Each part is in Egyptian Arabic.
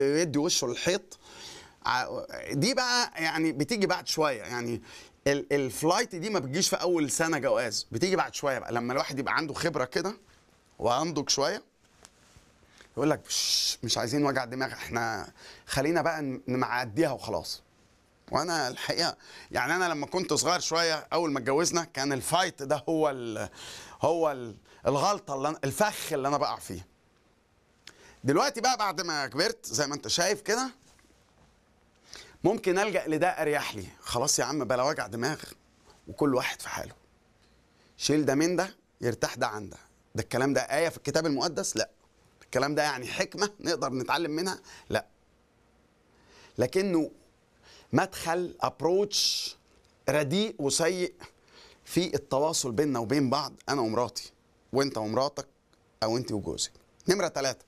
يدي وشه للحيط ع- دي بقى يعني بتيجي بعد شويه يعني ال- الفلايت دي ما بتجيش في اول سنه جواز بتيجي بعد شويه بقى لما الواحد يبقى عنده خبره كده وعنده شويه يقول لك "شش، مش عايزين وجع دماغ احنا خلينا بقى ن- نعديها وخلاص وانا الحقيقه يعني انا لما كنت صغير شويه اول ما اتجوزنا كان الفايت ده هو ال هو ال الغلطه اللي أنا الفخ اللي انا بقع فيه دلوقتي بقى بعد ما كبرت زي ما انت شايف كده ممكن الجا لده اريح لي خلاص يا عم بلا وجع دماغ وكل واحد في حاله شيل ده من ده يرتاح ده عن ده ده الكلام ده ايه في الكتاب المقدس لا الكلام ده يعني حكمه نقدر نتعلم منها لا لكنه مدخل ابروتش رديء وسيء في التواصل بيننا وبين بعض انا ومراتي وانت ومراتك او انت وجوزك نمره ثلاثة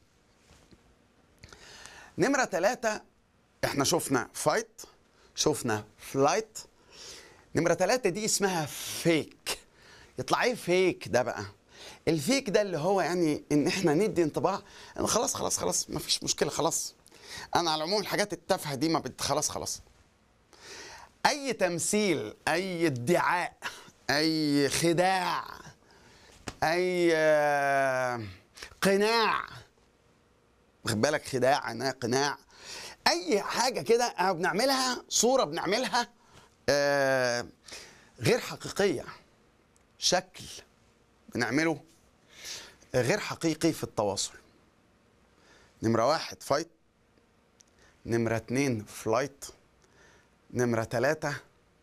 نمره ثلاثة احنا شفنا فايت شفنا فلايت نمره ثلاثة دي اسمها فيك يطلع ايه فيك ده بقى الفيك ده اللي هو يعني ان احنا ندي انطباع ان خلاص خلاص خلاص ما فيش مشكله خلاص انا على العموم الحاجات التافهه دي ما بت خلاص خلاص اي تمثيل اي ادعاء اي خداع اي آه، قناع واخد بالك خداع عناء قناع اي حاجه كده آه، بنعملها صوره بنعملها آه، غير حقيقيه شكل بنعمله غير حقيقي في التواصل نمرة واحد فايت نمرة اتنين فلايت نمرة تلاتة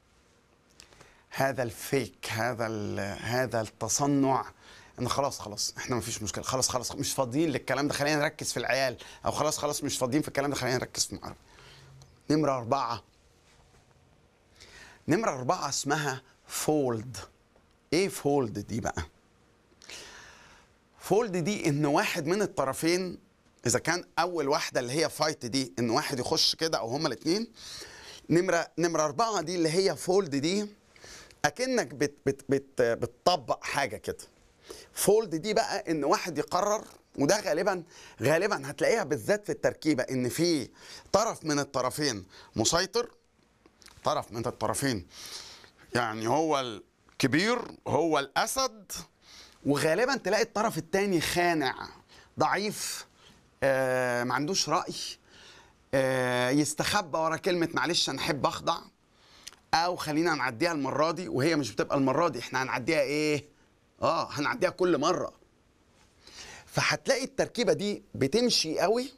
هذا الفيك هذا ال- هذا التصنع ان خلاص خلاص احنا مفيش مشكله خلاص خلاص مش فاضيين للكلام ده خلينا نركز في العيال او خلاص خلاص مش فاضيين في الكلام ده خلينا نركز في المعرفة نمرة أربعة نمرة أربعة اسمها فولد ايه فولد دي بقى فولد دي ان واحد من الطرفين اذا كان اول واحده اللي هي فايت دي ان واحد يخش كده او هما الاثنين نمره نمره اربعه دي اللي هي فولد دي اكنك بت بت بت بتطبق حاجه كده فولد دي بقى ان واحد يقرر وده غالبا غالبا هتلاقيها بالذات في التركيبه ان في طرف من الطرفين مسيطر طرف من الطرفين يعني هو الكبير هو الاسد وغالبا تلاقي الطرف الثاني خانع ضعيف آه ما عندوش راي آه يستخبى ورا كلمه معلش انا احب اخضع او خلينا نعديها المره دي وهي مش بتبقى المره دي احنا هنعديها ايه اه هنعديها كل مره فهتلاقي التركيبه دي بتمشي قوي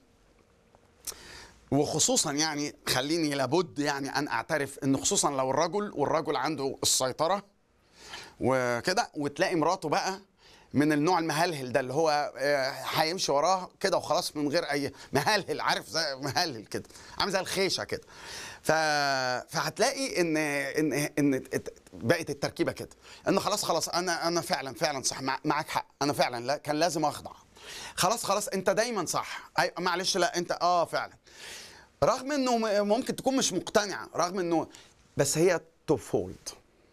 وخصوصا يعني خليني لابد يعني ان اعترف ان خصوصا لو الرجل والرجل عنده السيطره وكده وتلاقي مراته بقى من النوع المهلهل ده اللي هو آه، هيمشي وراه كده وخلاص من غير اي مهلهل عارف زي مهلهل كده عامل زي الخيشه كده ف... فهتلاقي ان ان ان ات- بقت التركيبه كده ان خلاص خلاص انا انا فعلا فعلا صح مع- معاك حق انا فعلا لا كان لازم اخضع خلاص خلاص انت دايما صح أي معلش لا انت اه فعلا رغم انه م- ممكن تكون مش مقتنعه رغم انه بس هي تو فولد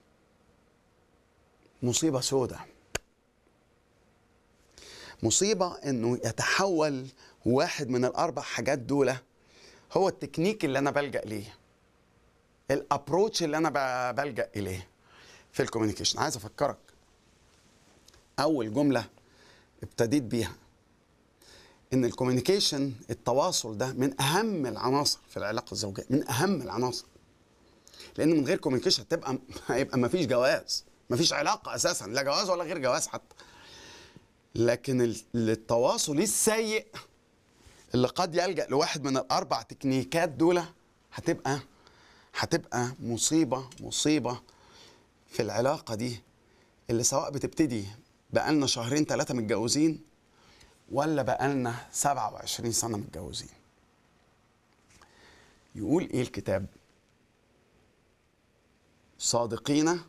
مصيبة سودة مصيبة انه يتحول واحد من الاربع حاجات دول هو التكنيك اللي انا بلجأ ليه الابروتش اللي انا ب- بلجأ اليه في الكوميونيكيشن عايز افكرك اول جملة ابتديت بيها ان الكوميونيكيشن التواصل ده من اهم العناصر في العلاقة الزوجية من اهم العناصر لان من غير كوميونيكيشن هتبقى هيبقى ما فيش جواز ما فيش علاقه اساسا لا جواز ولا غير جواز حتى لكن ال- التواصل السيء اللي قد يلجا لواحد من الاربع تكنيكات دول هتبقى هتبقى مصيبه مصيبه في العلاقه دي اللي سواء بتبتدي بقالنا شهرين ثلاثه متجوزين ولا بقالنا 27 سنه متجوزين يقول ايه الكتاب صادقين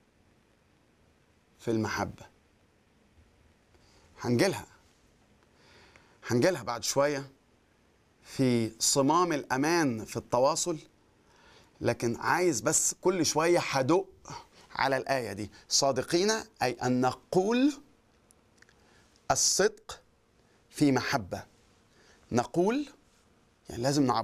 في المحبة هنجيلها هنجيلها بعد شوية في صمام الأمان في التواصل لكن عايز بس كل شوية هدق على الآية دي صادقين أي أن نقول الصدق في محبة نقول يعني لازم نعبر